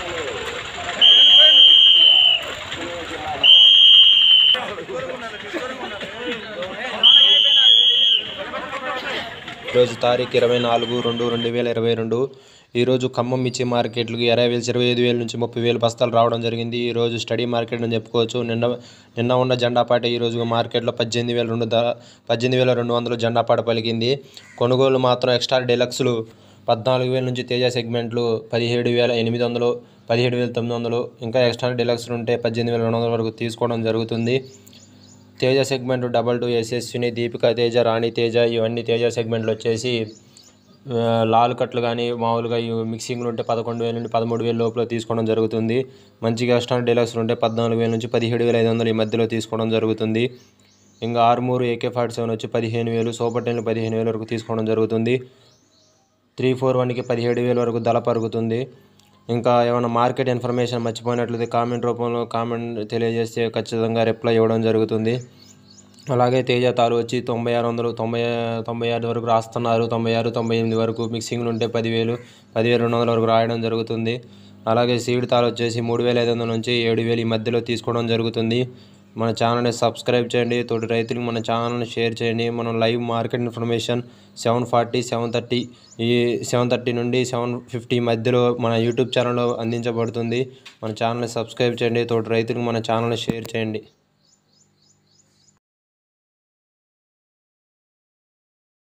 ఈరోజు తారీఖు ఇరవై నాలుగు రెండు రెండు వేల ఇరవై రెండు ఈరోజు ఖమ్మం మిర్చి మార్కెట్లకు ఇరవై వేలు ఇరవై ఐదు వేల నుంచి ముప్పై వేలు బస్తాలు రావడం జరిగింది ఈరోజు స్టడీ మార్కెట్ అని చెప్పుకోవచ్చు నిన్న నిన్న ఉన్న జెండా పాట ఈరోజు మార్కెట్లో పద్దెనిమిది వేల రెండు ధర పద్దెనిమిది వేల రెండు వందలు జెండా పాట పలికింది కొనుగోలు మాత్రం ఎక్స్ట్రా డీలక్స్లు పద్నాలుగు వేల నుంచి తేజ సెగ్మెంట్లు పదిహేడు వేల ఎనిమిది వందలు పదిహేడు వేల తొమ్మిది వందలు ఇంకా ఎక్స్ట్రా డీలక్స్లు ఉంటే పద్దెనిమిది వేల రెండు వందల వరకు తీసుకోవడం జరుగుతుంది Teja segment double two Yashaswini Deepika Teja Rani Teja ఇవన్నీ తేజ సెగ్మెంట్లు వచ్చేసి ఆ, లాల్ కట్లు కానీ మామూలుగా ఈ మిక్సింగ్లు ఉంటే పదకొండు వేల నుండి పదమూడు వేల లోపల తీసుకోవడం జరుగుతుంది మంచిగా స్టాండ్ డీలక్స్లు ఉంటే పద్నాలుగు వేల నుంచి పదిహేడు వేల ఐదు వందలు ఈ మధ్యలో తీసుకోవడం జరుగుతుంది ఇంకా ఆరుమూరు ఏకే ఫార్టీ సెవెన్ వచ్చి పదిహేను వేలు సూపర్ టెన్లు పదిహేను వేల వరకు తీసుకోవడం జరుగుతుంది త్రీ ఫోర్ వన్కి పదిహేడు వేల వరకు ధర పరుగుతుంది ఇంకా ఏమైనా మార్కెట్ ఇన్ఫర్మేషన్ మర్చిపోయినట్లయితే కామెంట్ రూపంలో కామెంట్ తెలియజేస్తే ఖచ్చితంగా రిప్లై ఇవ్వడం జరుగుతుంది అలాగే తేజ తారు వచ్చి తొంభై ఆరు వందలు తొంభై తొంభై ఆరు వరకు రాస్తున్నారు తొంభై ఆరు తొంభై ఎనిమిది వరకు మిక్సింగ్లు ఉంటే పదివేలు పదివేలు రెండు వందల వరకు రాయడం జరుగుతుంది అలాగే సీడ్ తారు వచ్చేసి మూడు వేల ఐదు వందల నుంచి ఏడు వేలు ఈ మధ్యలో తీసుకోవడం జరుగుతుంది మన ఛానల్ని సబ్స్క్రైబ్ చేయండి తోటి రైతులకు మన ఛానల్ని షేర్ చేయండి మనం live market information seven forty seven thirty ఈ సెవెన్ థర్టీ నుండి సెవెన్ ఫిఫ్టీ మధ్యలో మన యూట్యూబ్ ఛానల్లో అందించబడుతుంది మన ఛానల్ని సబ్స్క్రైబ్ చేయండి తోటి రైతులకు మన ఛానల్ని షేర్ చేయండి